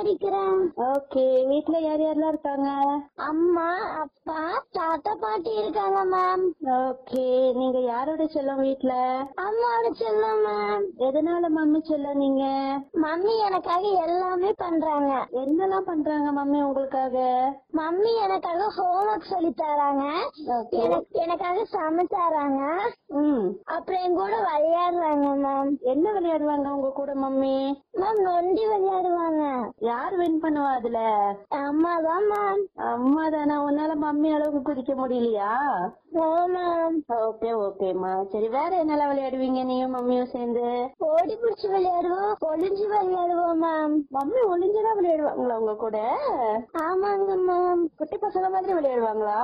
படிக்கிறேன் ஓகே வீட்ல யார் யாரெல்லாம் இருக்காங்க அம்மா அப்பா தாத்தா பாட்டி இருக்காங்க மேம் ஓகே நீங்க யாரோட செல்லம் வீட்ல அம்மாவோட செல்லம் மேம் எதனால மம்மி செல்லம் நீங்க மம்மி எனக்காக எல்லாமே பண்றாங்க என்னெல்லாம் பண்றாங்க மம்மி உங்களுக்காக மம்மி எனக்காக ஹோம்ஒர்க் சொல்லி தராங்க Okay. எனக்கு- எனக்காக சமைச்சு தராங்க ம் அப்புறம் என் கூட விளையாடுறாங்க மேம் என்ன விளையாடுவாங்க உங்க கூட மம்மி மேம் நொண்டி விளையாடுவாங்க யார் வின் பண்ணுவா அதுல அம்மா தான் மேம் அம்மா தானே உன்னால மம்மி அளவுக்கு குதிக்க முடியலையா ஓ மேம் ஓகே ஓகேம்மா சரி வேற என்னெல்லாம் விளையாடுவீங்க நீயும் மம்மியும் சேர்ந்து ஓடி பிடிச்சு விளையாடுவோம் ஒளிஞ்சு விளையாடுவோம் மேம் மம்மி ஒளிஞ்சுதான் விளையாடுவாங்களா உங்க கூட ஆமாங்க மேம் குட்டி பசங்க மாதிரி விளையாடுவாங்களா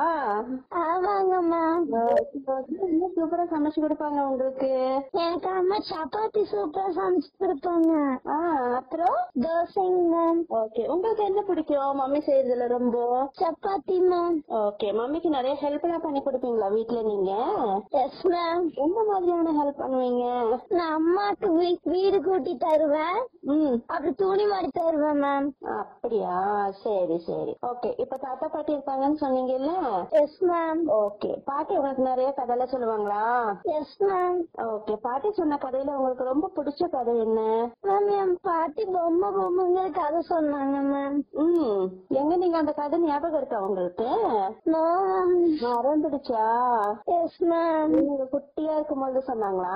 ஆமாங்க மேம் இன்னும் சூப்பரா சமைச்சு கொடுப்பாங்க உங்களுக்கு எனக்கு அம்மா சப்பாத்தி சூப்பரா சமைச்சு கொடுப்பாங்க ஆ அப்புறம் தோசைங்க மேம் ஓகே உங்களுக்கு என்ன பிடிக்கும் மம்மி செய்யறதுல ரொம்ப சப்பாத்தி மேம் ஓகே மம்மிக்கு நிறைய ஹெல்ப் எல்லாம் பண்ணி கொடுப்பீங்களா வீட்ல நீங்க எஸ் மேம் எந்த மாதிரியான ஹெல்ப் பண்ணுவீங்க நான் அம்மாக்கு வீ- வீடு கூட்டி தருவேன் ம் அப்புறம் துணி மாடி தருவேன் மேம் அப்படியா சரி சரி ஓகே இப்ப தாத்தா பாட்டி இருப்பாங்கன்னு சொன்னீங்கல்ல எஸ் மேம் ஓகே பாட்டி உங்களுக்கு நிறைய கதையெல்லாம் சொல்லுவாங்களா எஸ் மேம் ஓகே பாட்டி சொன்ன கதையில உங்களுக்கு ரொம்ப பிடிச்ச கதை என்ன மேம் என் பாட்டி பொம்மை பொம்மைங்கிற கதை சொன்னாங்க மேம் ம் எங்க நீங்க அந்த கதை ஞாபகம் இருக்கா உங்களுக்கு நோ மேம் மறந்துடுச்சா எஸ் மேம் நீங்க குட்டியா இருக்கும்போது சொன்னாங்களா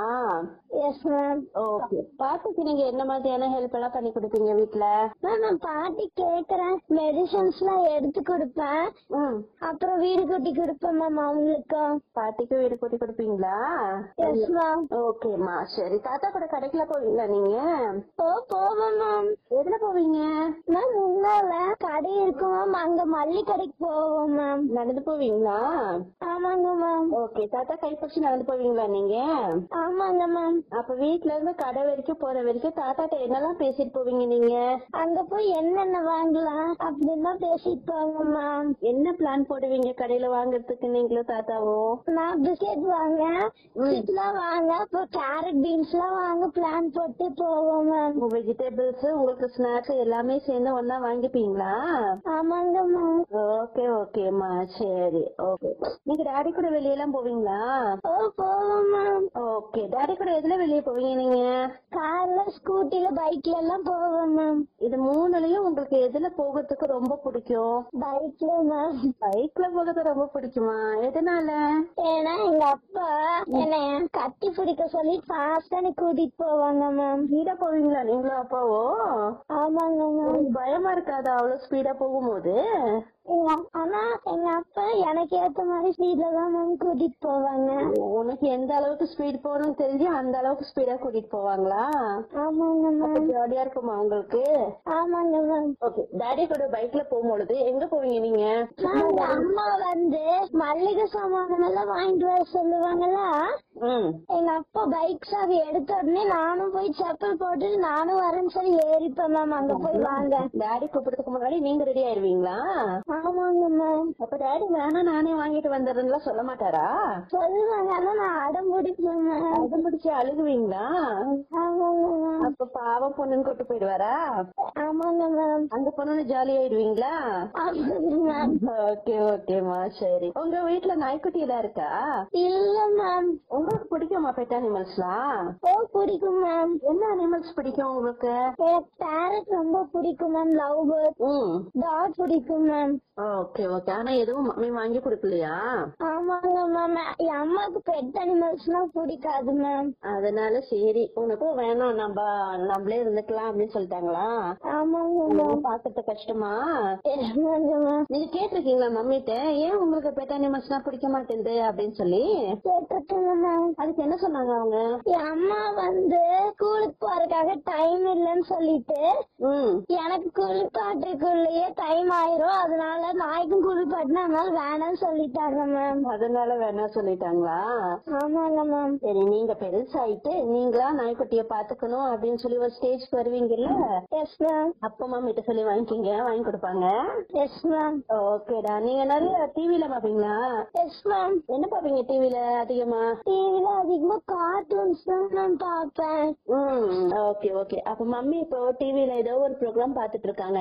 எஸ் மேம் ஓகே பாட்டிக்கு நீங்க என்ன மாதிரியான ஹெல்ப் எல்லாம் பண்ணி கொடுப்பீங்க வீட்ல மேம் நான் பாட்டி கேக்குறேன் மெடிசன்ஸ் எல்லாம் எடுத்து கொடுப்பேன் ம் அப்புறம் வீடு கூட்டி கொடுப்பேன் மேம் அவங்களுக்கும் பாட்டிக்கு வீடு கூட்டி கொடுப்பீங்களா எஸ் மேம் ஓகேம்மா சரி தாத்தா கூட கடைக்குல போவீங்களா நீங்க ஓ போவோம் மேம் எதுல போவீங்க மேம் முன்னால கடை இருக்கும் மேம் அங்க மல்லி கடைக்கு போவோம் மேம் நடந்து போவீங்களா ஆமாங்க மேம் ஓகே தாத்தா கைப்பிடிச்சு நடந்து போவீங்களா நீங்க ஆமாங்க மேம் அப்ப வீட்ல இருந்து கடை வரைக்கும் போற வரைக்கும் தாத்தாட்ட என்னெல்லாம் பேசிட்டு போவீங்க நீங்க அங்க போய் என்னென்ன வாங்கலாம் அப்படின்னு தான் பேசிட்டு போவோம் மேம் என்ன பிளான் போடுவீங்க கடையில வாங்குறதுக்கு நீங்களும் தாத்தாவும் நான் பிஸ்கெட் வாங்க சிப்ஸ்லாம் வாங்க அப்புறம் கேரட் பீன்ஸ் எல்லாம் வாங்க பிளான் போட்டு போவோம் மேம் வெஜிடபிள்ஸ் உங்களுக்கு ஸ்நாக்ஸ் எல்லாமே சேர்ந்து ஒன்னா வாங்கிப்பீங்களா ஆமாங்க மேம் ஓகே ஓகேம்மா சரி ஓகே நீங்க டாடி கூட வெளியெல்லாம் போவீங்களா ஓ போவோம் மேம் ஓகே டாடி கூட எதுல வெளிய போவீங்க நீங்க கார்ல ஸ்கூட்டில பைக்ல எல்லாம் போவோம் மேம் இது மூணுலயும் உங்களுக்கு எதுல போகிறதுக்கு ரொம்ப பிடிக்கும் பைக்ல மேம் பைக்ல போகிறது ரொம்ப பிடிக்குமா எதனால ஏன்னா எங்க அப்பா என்ன கட்டி பிடிக்க சொல்லி ஃபாஸ்டா கூட்டிட்டு போவாங்க மேம் ஸ்பீடா போவீங்களா நீங்களும் அப்பாவோ ஆமாங்க மேம் உங்களுக்கு பயமா இருக்காதா அவ்வளவு ஸ்பீடா போகும்போது எங்க ஆனா எங்க அப்பா எனக்கு ஏத்த மாதிரி ஸ்பீட்ல தான் மேம் கூட்டிட்டு போவாங்க உனக்கு எந்த அளவுக்கு ஸ்பீட் போகணும்னு தெரிஞ்சு அந்த அளவுக்கு ஸ்பீடா கூட்டிட்டு போவாங்களா ஆமாங்க மேம் ஜாலியா இருக்குமா உங்களுக்கு ஆமாங்க மேம் ஓகே டாடி கூட பைக்ல போகும்பொழுது எங்க போவீங்க நீங்க நாங்க அம்மா வந்து மல்லிகை சாமான் எல்லாம் வாங்கிட்டு வர சொல்லுவாங்கல்ல ம் எங்க அப்பா பைக் சாவி எடுத்த உடனே நானும் போய் செப்பல் போட்டு நானும் வரேன்னு சொல்லி ஏறிப்பேன் மேம் அங்க போய் வாங்க டாடி கூப்பிடுறதுக்கு முன்னாடி நீங்க ரெடி ஆயிருவீங்களா ஆமாங்க மேம் அப்ப டாடி வேணா நானே வாங்கிட்டு வந்துடுறேன்ல சொல்ல மாட்டாரா சொல்லுவாங்க ஆனா நான் அடம் பிடிப்பேன் மேம் அடம் பிடிச்சு அழுகுவீங்களா ஆமாங்க மேம் அப்ப பாவம் பொண்ணுன்னு கூட்டு போயிடுவாரா ஆமாங்க மேம் அந்த பொண்ணு ஜாலி ஆயிடுவீங்களா ஆமாங்க மேம் ஓகே ஓகேமா சரி உங்க வீட்ல நாய்க்குட்டி எல்லாம் இருக்கா இல்ல மேம் உங்களுக்கு பிடிக்குமா பெட் அனிமல்ஸ்லாம் ஓ பிடிக்கும் மேம் என்ன அனிமல்ஸ் பிடிக்கும் உங்களுக்கு எனக்கு பேரட் ரொம்ப பிடிக்கும் மேம் லவ் பேர்ட் ம் டாக் பிடிக்கும் மேம் ஓகே ஓகே ஆனா எதுவும் மம்மி வாங்கி கொடுக்கலையா ஆமாங்க மேம் என் அம்மாவுக்கு பெட் அனிமல்ஸ்லாம் பிடிக்காது மேம் அதனால சரி உனக்கும் வேணாம் நம்ம நம்மளே இருந்துக்கலாம் அப்படின்னு சொல்லிட்டாங்களா ஆமாங்க மேம் பாக்குறது கஷ்டமா ஆமாங்க மேம் நீங்க கேட்டிருக்கீங்களா மம்மிட்ட ஏன் உங்களுக்கு பெட் அனிமல்ஸ்லாம் பிடிக்க மாட்டேங்குது அப்படின்னு சொல்லி கேட்டிருக்கேங்க மேம் அதுக்கு என்ன சொன்னாங்க அவங்க என் அம்மா வந்து ஸ்கூலுக்கு போறதுக்காக டைம் இல்லைன்னு சொல்லிட்டு ம் எனக்கு குளிப்பாட்டுக்குள்ளேயே டைம் ஆயிரும் அதனால நாய்க்கும் குளிப்பாட்டினா அதனால வேணாம்னு சொல்லிட்டாங்க மேம் அதனால வேணாம் சொல்லிட்டாங்களா ஆமாங்க மேம் சரி நீங்க பெருசாயிட்டு நீங்களா நாய்க்குட்டிய பாத்துக்கணும் அப்படின்னு சொல்லி ஒரு ஸ்டேஜ்க்கு வருவீங்கல்ல எஸ் மேம் அப்பா மாமிட்ட சொல்லி வாங்கிக்கிங்க வாங்கி கொடுப்பாங்க எஸ் மேம் ஓகேடா நீங்க நிறைய டிவில பாப்பீங்களா எஸ் மேம் என்ன பாப்பீங்க டிவில அதிகமா டிவில அதிகமா கார்ட்டூன்ஸ் தான் மேம் பாப்பேன் ம் ஓகே ஓகே அப்ப மம்மி இப்போ டிவில ஏதோ ஒரு ப்ரோக்ராம் பாத்துட்டு இருக்காங்க